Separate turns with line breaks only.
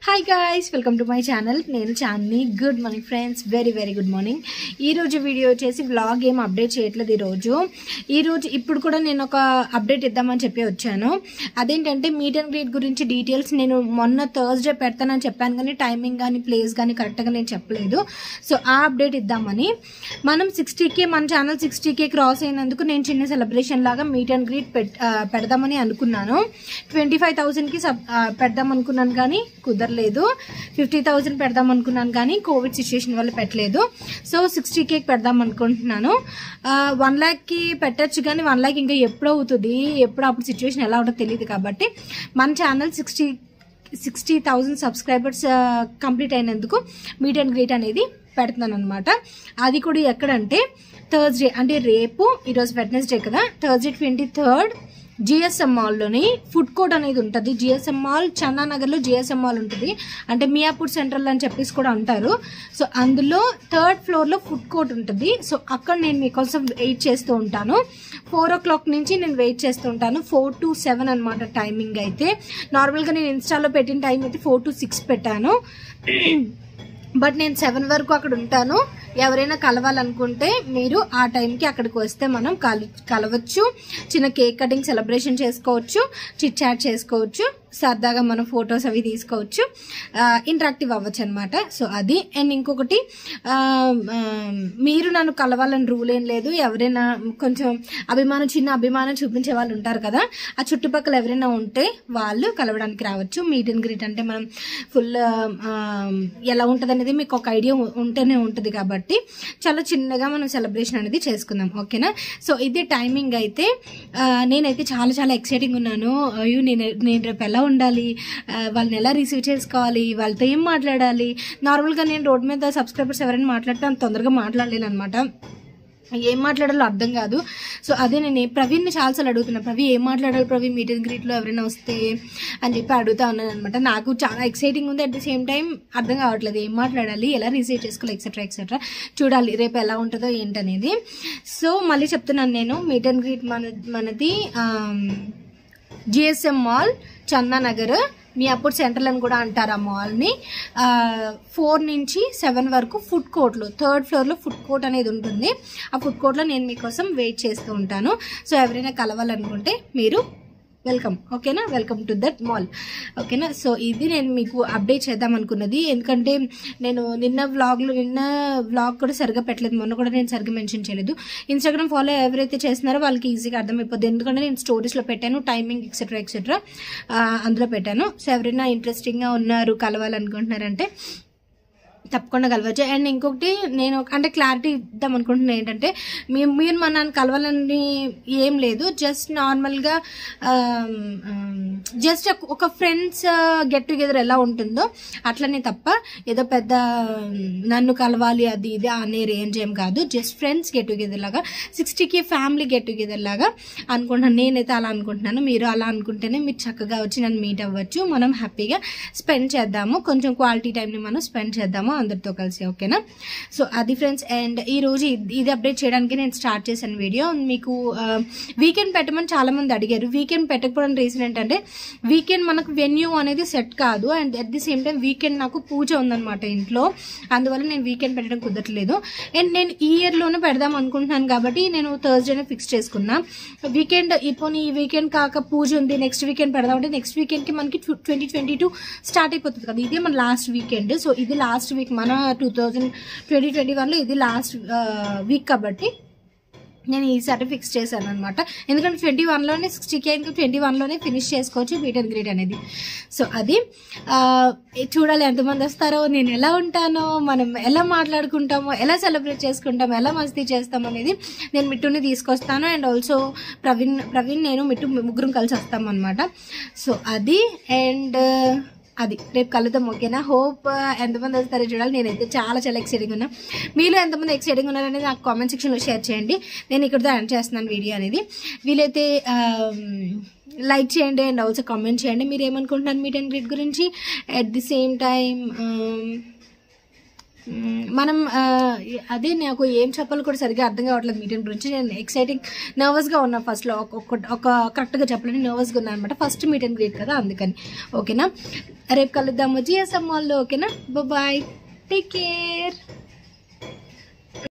hi guys welcome to my channel నేను Chandini good morning friends very very good morning ఈ రోజు video వచ్చేసి vlog ఏం అప్డేట్ చేయట్లేదు ఈరోజు ఈరోజు ఇప్పుడు కూడా నేను ఒక అప్డేట్ ఇద్దామని చెప్పి వచ్చాను అదేంటంటే మీట్ అండ్ గ్రీట్ గురించి డీటెయిల్స్ నేను మొన్న థర్స్డే పెడతానని చెప్పాను కానీ టైమింగ్ కానీ ప్లేస్ కానీ కరెక్ట్గా నేను చెప్పలేదు సో ఆ అప్డేట్ ఇద్దామని మనం సిక్స్టీకే మన ఛానల్ సిక్స్టీకే క్రాస్ అయినందుకు నేను చిన్న సెలబ్రేషన్ లాగా మీట్ అండ్ గ్రీట్ పెట్ ఆ, పెడదామని అనుకున్నాను ట్వంటీ ఫైవ్ థౌసండ్కి సబ్ ఆ, పెడదాం అనుకున్నాను కానీ కుదరలేదు ఫిఫ్టీ థౌసండ్ పెడదాం అనుకున్నాను కానీ కోవిడ్ సిచ్యుయేషన్ వల్ల పెట్టలేదు సో సిక్స్టీ కేక్ పెడదాం అనుకుంటున్నాను వన్ ల్యాక్కి పెట్టచ్చు కానీ వన్ ల్యాక్ ఇంకా ఎప్పుడు అవుతుంది ఎప్పుడు అప్పుడు సిచ్యువేషన్ ఎలా ఉంటుందో తెలియదు కాబట్టి మన channel sixty sixty thousand subscribers complete అయినందుకు మీట్ అండ్ గ్రీట్ అనేది పెడుతున్నాను అనమాట అది కూడా ఎక్కడంటే థర్స్డే అంటే రేపు ఈరోజు వెడ్నెస్డే కదా థర్స్డే ట్వంటీ థర్డ్ జిఎస్ఎం మాల్లోని ఫుడ్ కోర్ట్ అనేది ఉంటుంది జిఎస్ఎం మాల్ చందానగర్లో జిఎస్ఎం మాల్ ఉంటుంది అంటే మియాపూర్ సెంట్రల్ అని చెప్పేసి కూడా అంటారు సో అందులో థర్డ్ ఫ్లోర్లో ఫుడ్ కోర్ట్ ఉంటుంది సో అక్కడ నేను మీకోసం వెయిట్ చేస్తూ ఉంటాను ఫోర్ ఓ క్లాక్ నుంచి నేను వెయిట్ చేస్తూ ఉంటాను ఫోర్ టు సెవెన్ అనమాట టైమింగ్ అయితే నార్మల్గా నేను ఇన్స్టాలో పెట్టిన టైం అయితే ఫోర్ టు సిక్స్ పెట్టాను బట్ నేను సెవెన్ వరకు అక్కడ ఉంటాను ఎవరైనా కలవాలనుకుంటే మీరు ఆ టైంకి అక్కడికి వస్తే మనం కల కలవచ్చు చిన్న కేక్ కటింగ్ సెలబ్రేషన్ చేసుకోవచ్చు చిట్ చాట్ చేసుకోవచ్చు సరదాగా మనం ఫొటోస్ అవి తీసుకోవచ్చు ఇంటరాక్టివ్ అవ్వచ్చు అనమాట సో అది అండ్ ఇంకొకటి ఆ, ఆ, మీరు నన్ను కలవాలని రూల్ ఏం లేదు ఎవరైనా కొంచెం అభిమానం చిన్న అభిమానం చూపించే వాళ్ళు ఉంటారు కదా ఆ చుట్టుపక్కల ఎవరైనా ఉంటే వాళ్ళు కలవడానికి రావచ్చు మీట్ అండ్ గ్రీట్ అంటే మనం ఫుల్ ఎలా ఉంటుంది అనేది మీకు ఒక ఐడియా ఉంటేనే ఉంటుంది కాబట్టి చాలా చిన్నగా మనం సెలబ్రేషన్ అనేది చేసుకుందాం ఓకేనా సో ఇది టైమింగ్ అయితే ఆ, నేనైతే చాలా చాలా ఎక్సైటింగ్ ఉన్నాను అయ్యో నేను నేను రేపు ఎలా ఉండాలి ఆ, వాళ్ళని ఎలా రిసీవ్ చేసుకోవాలి వాళ్ళతో ఏం మాట్లాడాలి నార్మల్గా నేను రోడ్ మీద సబ్స్క్రైబర్స్ ఎవరైనా మాట్లాడితే అంత తొందరగా మాట్లాడలేను అనమాట ఏం మాట్లాడాలో అర్థం కాదు సో అదే నేను ఏ- ప్రవీణ్ని చాలాసార్లు అడుగుతున్నా ప్రవీ ఏం మాట్లాడాలి ప్రవీణ్ మీట్ అండ్ గ్రీట్లో ఎవరైనా వస్తే అని చెప్పి అడుగుతా ఉన్నాను అనమాట నాకు చాలా ఎక్సైటింగ్ ఉంది అట్ ది సేమ్ టైం అర్థం కావట్లేదు ఏం మాట్లాడాలి ఎలా రిసీవ్ చేసుకోవాలి ఎక్సెట్రా ఎక్సెట్రా చూడాలి రేపు ఎలా ఉంటుందో ఏంటనేది సో మళ్ళీ చెప్తున్నాను నేను మీట్ అండ్ గ్రీట్ మన మనది జిఎస్ఎం మాల్ చందానగర్ మీ అప్పుడు సెంట్రల్ అని కూడా అంటారు ఆ మాల్ని ఫోర్ నుంచి సెవెన్ వరకు ఫుడ్ కోర్ట్లో థర్డ్ ఫ్లోర్లో ఫుడ్ కోర్ట్ అనేది ఉంటుంది ఆ ఫుడ్ కోర్ట్లో నేను మీకోసం వెయిట్ చేస్తూ ఉంటాను సో ఎవరైనా కలవాలనుకుంటే మీరు వెల్కమ్ ఓకేనా వెల్కమ్ టు దట్ మాల్ ఓకేనా సో ఇది నేను మీకు అప్డేట్ చేద్దాం అనుకున్నది ఎందుకంటే నేను నిన్న వ్లాగ్లో నిన్న వ్లాగ్ కూడా సరిగా పెట్టలేదు మొన్న కూడా నేను సరిగా మెన్షన్ చేయలేదు ఇన్స్టాగ్రామ్ ఫాలో ఎవరైతే చేస్తున్నారో వాళ్ళకి ఈజీగా అర్థమైపోద్ది ఎందుకంటే నేను స్టోరీస్లో పెట్టాను టైమింగ్ ఎక్సెట్రా ఎక్సెట్రా అందులో పెట్టాను సో ఎవరైనా ఇంట్రెస్టింగ్గా ఉన్నారు కలవాలనుకుంటున్నారంటే తప్పకుండా కలవచ్చు అండ్ ఇంకొకటి నేను ఒక- అంటే క్లారిటీ ఇద్దాం అనుకుంటున్నాను ఏంటంటే మీ- మీరు మన నన్ను కలవాలని ఏం లేదు జస్ట్ నార్మల్గా జస్ట్ ఒక ఫ్రెండ్స్ గెట్ టుగెదర్ ఎలా ఉంటుందో అట్లనే తప్ప ఏదో పెద్ద నన్ను కలవాలి అది ఇది అనే రేంజ్ ఏం కాదు జస్ట్ ఫ్రెండ్స్ గెట్ టుగెదర్ లాగా సిక్స్టీకి ఫ్యామిలీ గెట్ టుగెదర్ లాగా అనుకుంటున్నాను నేనైతే అలా అనుకుంటున్నాను మీరు అలా అనుకుంటేనే మీరు చక్కగా వచ్చి నన్ను మీట్ అవ్వచ్చు మనం హ్యాపీగా స్పెండ్ చేద్దాము కొంచెం క్వాలిటీ టైంని మనం స్పెండ్ చేద్దాము అందరితో కలిసి ఓకేనా సో అది ఫ్రెండ్స్ అండ్ ఈ రోజు ఇది- ఇది అప్డేట్ చేయడానికి నేను స్టార్ట్ చేశాను వీడియో మీకు వీకెండ్ పెట్టమని చాలా మంది అడిగారు వీకెండ్ పెట్టకపోవడం రీజన్ ఏంటంటే వీకెండ్ మనకు వెన్యూ అనేది సెట్ కాదు and at the same time weekend నాకు పూజ ఉందన్నమాట ఇంట్లో అందువల్ల నేను వీకెండ్ పెట్టడం కుదరట్లేదు అండ్ నేను ఈ ఇయర్లోనే పెడదాం అనుకుంటున్నాను కాబట్టి నేను థర్స్డేనే ఫిక్స్ చేసుకున్నా వీకెండ్ ఇప్పుడు ఈ వీకెండ్ కాక పూజ ఉంది నెక్స్ట్ వీకెండ్ పెడదాం అంటే నెక్స్ట్ వీకెండ్కి మనకి ట్వంటీ ట్వంటీ టూ స్టార్ట్ అయిపోతుంది కదా ఇదే మన లాస్ట్ వీకెండ్ సో ఇది లాస్ట్ వీక్ మన టూ థౌజండ్ ట్వంటీ ట్వంటీ వన్లో ఇది లాస్ట్ వీక్ కాబట్టి నేను ఈసారి ఫిక్స్ చేశాను అనమాట ఎందుకంటే ట్వంటీ వన్లోనే సిక్స్టీకే ఇంకా ట్వంటీ వన్లోనే ఫినిష్ చేసుకోవచ్చు మీట్ అండ్ గ్రీట్ అనేది సో అది ఆ, చూడాలి ఎంతమంది వస్తారో నేను ఎలా ఉంటానో మనం ఎలా మాట్లాడుకుంటామో ఎలా సెలబ్రేట్ చేసుకుంటామో ఎలా మస్తీ చేస్తాం అనేది నేను మిట్టుని తీసుకొస్తాను అండ్ ఆల్సో ప్రవీణ్ ప్రవీణ్ నేను మిట్టు ముగ్గురం కలిసి వస్తాం అనమాట సో అది అండ్ అది రేపు కలుద్దాం ఓకేనా హోప్ ఎంతమంది వస్తారో చూడాలి నేనైతే చాలా చాలా ఎక్సైటింగ్ ఉన్నా మీలో ఎంతమంది ఎక్సైటింగ్ ఉన్నారనేది నాకు కామెంట్ సెక్షన్లో షేర్ చేయండి నేను ఇక్కడితో ఎండ్ చేస్తున్నాను వీడియో అనేది వీలైతే లైక్ చేయండి అండ్ ఆల్సో కామెంట్ చేయండి మీరు ఏమనుకుంటున్నారు మీట్ అండ్ గ్రీట్ గురించి అట్ ది సేమ్ టైం మ్మ్, మనం ఆ, అదే నాకు ఏం చెప్పాలో కూడా సరిగ్గా అర్థం కావట్లేదు మీటింగ్ గురించి నేను ఎక్సైటింగ్ నర్వస్గా ఉన్నా ఫస్ట్లో ఒక ఒక- ఒక కరెక్ట్గా చెప్పాలని నర్వస్గా ఉన్నాను అనమాట ఫస్ట్ మీట్ అండ్ గ్రేట్ కదా అందుకని ఓకేనా రేపు కలుద్దాము జిఎస్ఎం మాల్లో ఓకేనా బాయ్ టేక్ కేర్